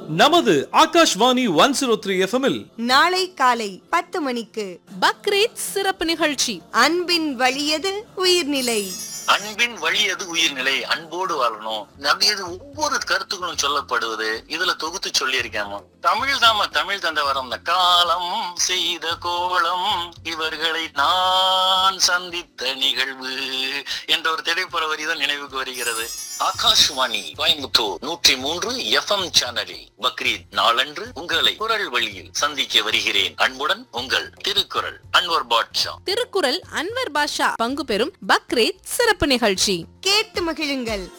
நமது Akashvani one zero three எஃப்எம்மில் நாளை காலை பத்து மணிக்கு பக்ரீத் சிறப்பு நிகழ்ச்சி அன்பின் வழியது உயிர்நிலை அன்பின் வழி அது உயிர்நிலை அன்போடு வாழணும் அப்படியது ஒவ்வொரு கருத்துக்களும் சொல்லப்படுவது இதுல தொகுத்து சொல்லியிருக்கேன் தமிழ் தாம தமிழ் தந்த வரம் இந்த காலம் செய்த கோலம் இவர்களை நான் சந்தித்த நிகழ்வு என்ற ஒரு திரைப்பட வரிதான் நினைவுக்கு வருகிறது ஆகாஷ்வாணி கோயம்புத்தூர் நூற்றி மூன்று எஃப்எம் சேனலில் பக்ரீத் நாளன்று உங்களை குரல் வழியில் சந்திக்க வருகிறேன் அன்புடன் உங்கள் திருக்குறள் அன்வர் பாட்ஷா திருக்குறள் அன்வர் பாஷா பங்கு பெறும் பக்ரீத் சிறப்பு நிகழ்ச்சி கேட்டு மகிழுங்கள்